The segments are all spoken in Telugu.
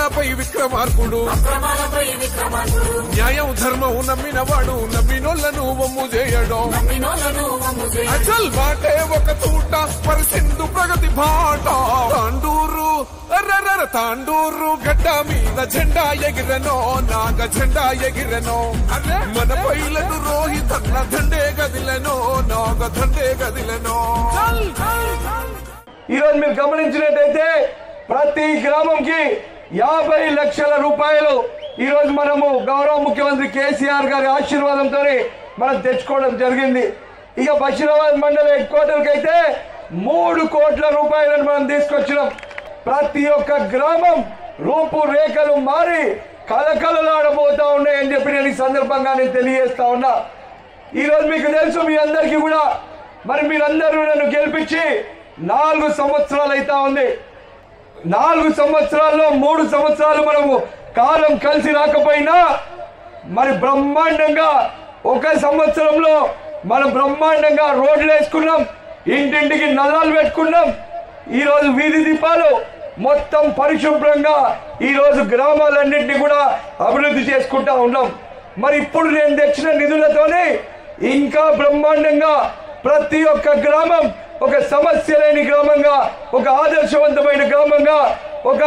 అక్రమాలపై విక్రమార్కుడు అక్రమాలపై విక్రమార్కుడు న్యాయం ధర్మం నమ్మినవాడు నమ్మినోళ్లను వమ్ము చేయడం నమ్మినోళ్లను వమ్ము చేయ అచల్ బాటే ఒక తూట మరి సింధు ప్రగతి బాట తాండూరు అర్రర్ర తాండూరు గడ్డ మీద జెండా ఎగిరనో నాగ జెండా ఎగిరనో అరే మన పైలను రోహితన్న దండే గదిలెనో నాగ దండే గదిలెనో ఈ రోజు మీరు గమనించినట్టయితే ప్రతి గ్రామంకి యాభై లక్షల రూపాయలు ఈ రోజు మనము గౌరవ ముఖ్యమంత్రి కేసీఆర్ గారి ఆశీర్వాదంతో మనం తెచ్చుకోవడం జరిగింది ఇక బషీరాబాద్ మండల హెడ్ క్వార్టర్కి అయితే మూడు కోట్ల రూపాయలను మనం తీసుకొచ్చినాం ప్రతి ఒక్క గ్రామం రూపురేఖలు మారి కలకలలాడబోతా ఉన్నాయని చెప్పి నేను ఈ సందర్భంగా నేను తెలియజేస్తా ఉన్నా ఈ రోజు మీకు తెలుసు మీ అందరికీ కూడా మరి మీరందరూ నన్ను గెలిపించి నాలుగు సంవత్సరాలు అయితా ఉంది నాలుగు సంవత్సరాల్లో మూడు సంవత్సరాలు మనము కాలం కలిసి రాకపోయినా మరి బ్రహ్మాండంగా ఒక సంవత్సరంలో మనం బ్రహ్మాండంగా రోడ్లు వేసుకున్నాం ఇంటింటికి నల్లాలు పెట్టుకున్నాం ఈ రోజు వీధి దీపాలు మొత్తం పరిశుభ్రంగా ఈ రోజు గ్రామాలన్నింటినీ కూడా అభివృద్ధి చేసుకుంటా ఉన్నాం మరి ఇప్పుడు నేను తెచ్చిన నిధులతోనే ఇంకా బ్రహ్మాండంగా ప్రతి ఒక్క గ్రామం ఒక సమస్య లేని గ్రామంగా ఒక ఆదర్శవంతమైన గ్రామంగా ఒక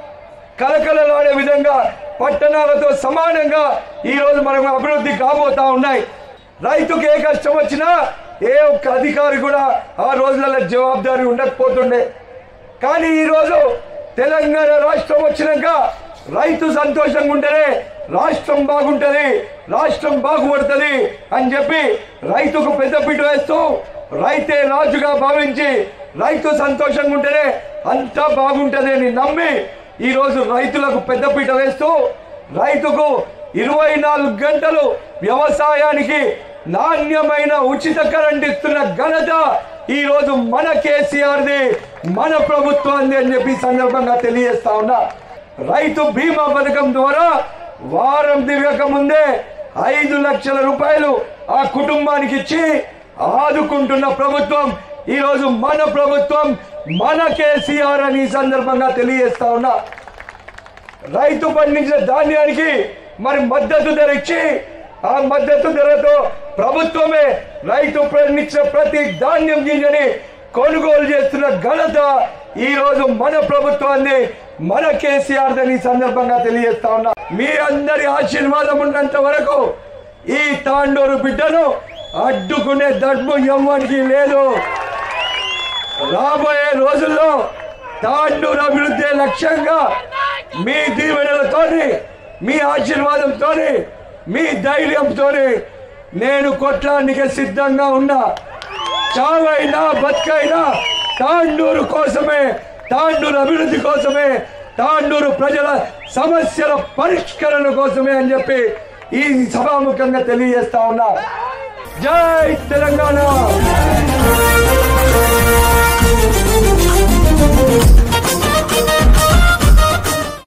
కలకలలాడే విధంగా పట్టణాలతో సమానంగా ఈ రోజు మనకు అభివృద్ధి కాబోతా ఉన్నాయి రైతుకి ఏ కష్టం వచ్చినా ఏ ఒక్క అధికారి కూడా ఆ రోజులలో జవాబుదారీ ఉండకపోతుండే కానీ ఈ రోజు తెలంగాణ రాష్ట్రం వచ్చినాక రైతు సంతోషంగా ఉంటేనే రాష్ట్రం బాగుంటది రాష్ట్రం బాగుపడుతుంది అని చెప్పి రైతుకు పెద్దపీట వేస్తూ రైతే రాజుగా భావించి రైతు సంతోషంగా ఉంటేనే అంతా బాగుంటది అని నమ్మి ఈ రోజు రైతులకు పెద్దపీట వేస్తూ రైతుకు ఇరవై నాలుగు గంటలు వ్యవసాయానికి నాణ్యమైన ఉచిత కరెంట్ ఇస్తున్న ఘనత ఈ రోజు మన కేసీఆర్ది మన ప్రభుత్వాన్ని అని చెప్పి ఈ సందర్భంగా తెలియజేస్తా ఉన్నా రైతు బీమా పథకం ద్వారా వారం తిరగక ముందే ఐదు లక్షల రూపాయలు ఆ కుటుంబానికి ఇచ్చి ఆదుకుంటున్న ప్రభుత్వం ఈ రోజు మన ప్రభుత్వం మన కేసీఆర్ అని ఈ సందర్భంగా తెలియజేస్తా ఉన్నా రైతు పండించిన ధాన్యానికి మరి మద్దతు ధర ఇచ్చి ఆ మద్దతు ధరతో ప్రభుత్వమే రైతు పండించిన ప్రతి ధాన్యం గింజని కొనుగోలు చేస్తున్న ఘనత ఈ రోజు మన ప్రభుత్వాన్ని మన కేసీఆర్ అని ఈ సందర్భంగా తెలియజేస్తా ఉన్నా మీ అందరి ఆశీర్వాదం ఉన్నంత వరకు ఈ తాండూరు బిడ్డను అడ్డుకునే దడ్ము ఎవ్వరికి లేదు రాబోయే రోజుల్లో తాండూరు అభివృద్ధి లక్ష్యంగా మీ దీవెనలతోని మీ ఆశీర్వాదంతోని మీ ధైర్యంతోని నేను కొట్లానికి సిద్ధంగా ఉన్నా చావైనా బతుకైనా తాండూరు కోసమే తాండూరు అభివృద్ధి కోసమే తాండూరు ప్రజల సమస్యల పరిష్కరణ కోసమే అని చెప్పి ఈ సభాముఖంగా తెలియజేస్తా ఉన్నా జై తెలంగాణ